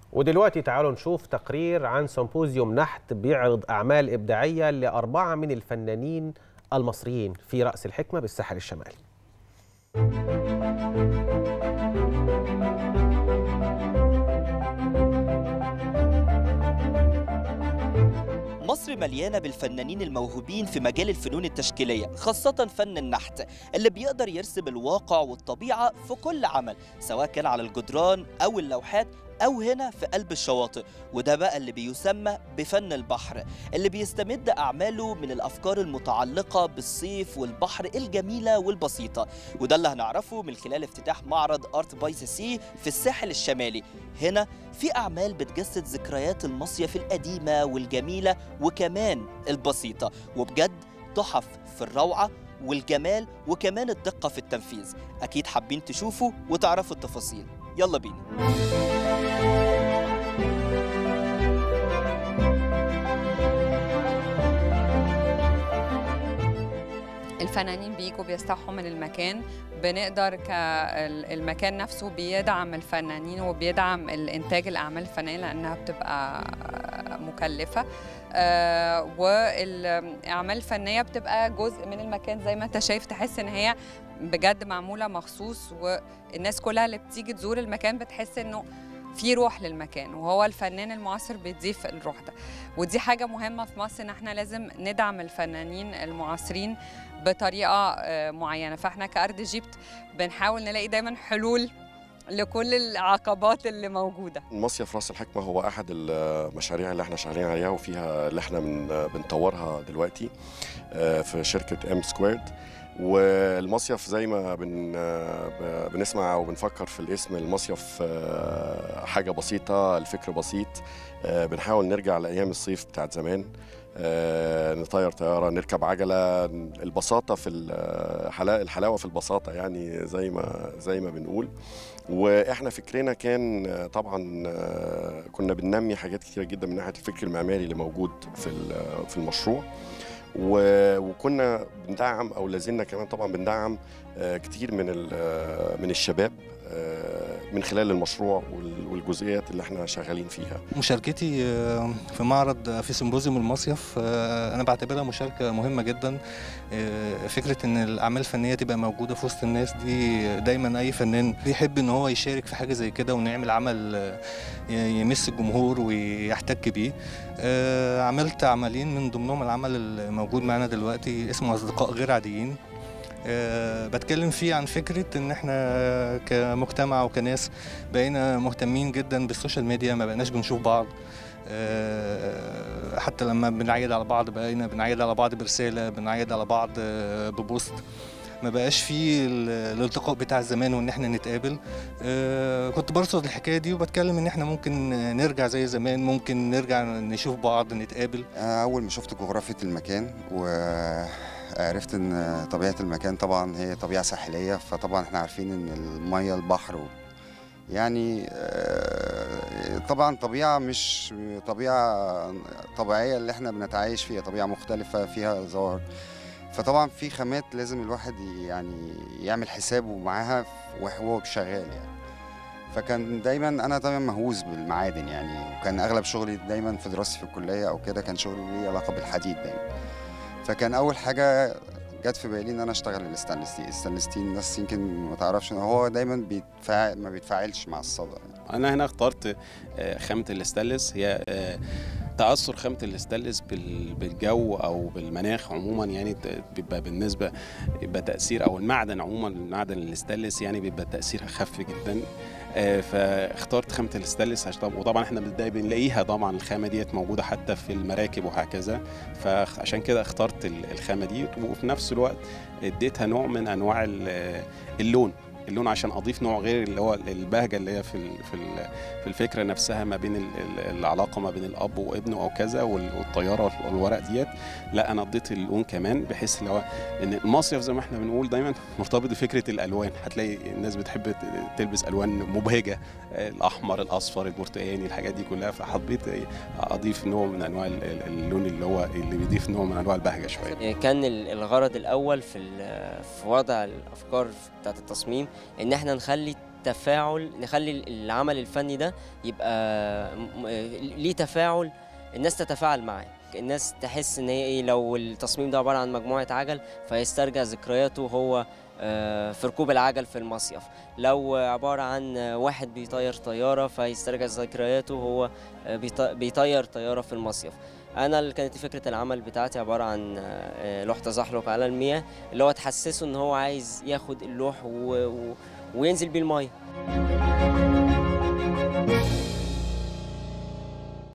ودلوقتي تعالوا نشوف تقرير عن سيمبوزيوم نحت بيعرض أعمال إبداعية لأربعة من الفنانين المصريين في رأس الحكمة بالساحل الشمالي مصر مليانة بالفنانين الموهوبين في مجال الفنون التشكيلية خاصة فن النحت اللي بيقدر يرسم الواقع والطبيعة في كل عمل سواء كان على الجدران أو اللوحات أو هنا في قلب الشواطئ وده بقى اللي بيسمى بفن البحر اللي بيستمد أعماله من الأفكار المتعلقة بالصيف والبحر الجميلة والبسيطة وده اللي هنعرفه من خلال افتتاح معرض أرت باي سي في الساحل الشمالي هنا في أعمال بتجسد ذكريات المصيف القديمة والجميلة وكمان البسيطة وبجد تحف في الروعة والجمال وكمان الدقة في التنفيذ أكيد حابين تشوفوا وتعرفوا التفاصيل يلا بينا الفنانين بيجوا بيستوحوا من المكان بنقدر كالمكان نفسه بيدعم الفنانين وبيدعم الانتاج الاعمال الفنيه لانها بتبقى مكلفه آه والاعمال الفنيه بتبقى جزء من المكان زي ما انت شايف تحس ان هي بجد معموله مخصوص والناس كلها اللي بتيجي تزور المكان بتحس انه في روح للمكان وهو الفنان المعاصر بيضيف الروح ده ودي حاجه مهمه في مصر ان احنا لازم ندعم الفنانين المعاصرين بطريقه معينه فاحنا كارد جيبت بنحاول نلاقي دايما حلول لكل العقبات اللي موجوده مصيف راس الحكمه هو احد المشاريع اللي احنا شغالين عليها وفيها اللي احنا من بنطورها دلوقتي في شركه ام سكويرد والمصيف زي ما بن بنسمع وبنفكر في الاسم المصيف حاجه بسيطه الفكر بسيط بنحاول نرجع لايام الصيف بتاعت زمان نطير طياره نركب عجله البساطه في الحلاوه الحلاوه في البساطه يعني زي ما زي ما بنقول واحنا فكرنا كان طبعا كنا بننمي حاجات كتيره جدا من ناحيه الفكر المعماري اللي موجود في في المشروع وكنا بندعم او لازلنا كمان طبعا بندعم كتير من من الشباب من خلال المشروع والجزئيات اللي احنا شغالين فيها مشاركتي في معرض في سيمبوزيوم المصيف انا بعتبرها مشاركه مهمه جدا فكره ان الاعمال الفنيه تبقى موجوده في وسط الناس دي دايما اي فنان بيحب ان هو يشارك في حاجه زي كده ونعمل عمل يمس الجمهور ويحتك بيه عملت عملين من ضمنهم العمل الموجود معانا دلوقتي اسمه اصدقاء غير عاديين أه بتكلم فيه عن فكرة إن إحنا كمجتمع وكناس بقينا مهتمين جدا بالسوشيال ميديا ما بقيناش بنشوف بعض أه حتى لما بنعيد على بعض بقينا بنعيد على بعض برسالة بنعيد على بعض ببوست ما بقاش فيه الالتقاء بتاع زمان وان احنا نتقابل أه كنت برصد الحكايه دي وبتكلم ان احنا ممكن نرجع زي زمان ممكن نرجع نشوف بعض نتقابل اول ما شفت جغرافيه المكان و عرفت ان طبيعه المكان طبعا هي طبيعه ساحليه فطبعا احنا عارفين ان الميه البحر و يعني طبعا طبيعه مش طبيعه طبيعيه اللي احنا بنتعايش فيها طبيعه مختلفه فيها ظواهر فطبعا في خامات لازم الواحد يعني يعمل حسابه معاها وهو شغال يعني فكان دايما انا طبعا مهووس بالمعادن يعني وكان اغلب شغلي دايما في دراستي في الكليه او كده كان شغلي ليه علاقه بالحديد دايما فكان اول حاجه جت في بالي ان انا اشتغل الستانلس ستيل الستانلس ستيل الناس يمكن ما تعرفش ان هو دايما بيتفاعل ما بيتفاعلش مع الصدى انا هنا اخترت خامه الاستانلس هي تاثر خامه الاستانلس بالجو او بالمناخ عموما يعني بيبقى بالنسبه بيبقى تاثير او المعدن عموما معدن الاستانلس يعني بيبقى تاثير اخف جدا فاخترت خامه الاستانلس عشان وطبعا احنا بنلاقيها طبعا الخامه ديت موجوده حتى في المراكب وهكذا فعشان كده اخترت الخامه دي وفي نفس الوقت اديتها نوع من انواع اللون اللون عشان اضيف نوع غير اللي هو البهجه اللي هي في في في الفكره نفسها ما بين العلاقه ما بين الاب وابنه او كذا والطياره والورق ديت لا انا اديت اللون كمان بحيث اللي هو ان المصيف زي ما احنا بنقول دايما مرتبط بفكره الالوان هتلاقي الناس بتحب تلبس الوان مبهجه الاحمر الاصفر البرتقاني الحاجات دي كلها فحبيت اضيف نوع من انواع اللون اللي هو اللي بيضيف نوع من انواع البهجه شويه كان الغرض الاول في في وضع الافكار بتاعت التصميم ان احنا نخلي تفاعل نخلي العمل الفني ده يبقى م- ليه تفاعل الناس تتفاعل معاه الناس تحس ان هي ايه لو التصميم ده عباره عن مجموعه عجل فيسترجع ذكرياته وهو آه، في ركوب العجل في المصيف لو عباره عن واحد بيطير طياره فيسترجع ذكرياته وهو آه، بيط- بيطير طياره في المصيف انا اللي كانت فكره العمل بتاعتي عباره عن آه، لوح تزحلق على المياه اللي هو تحسسه ان هو عايز ياخد اللوح و... و... وينزل بيه الميه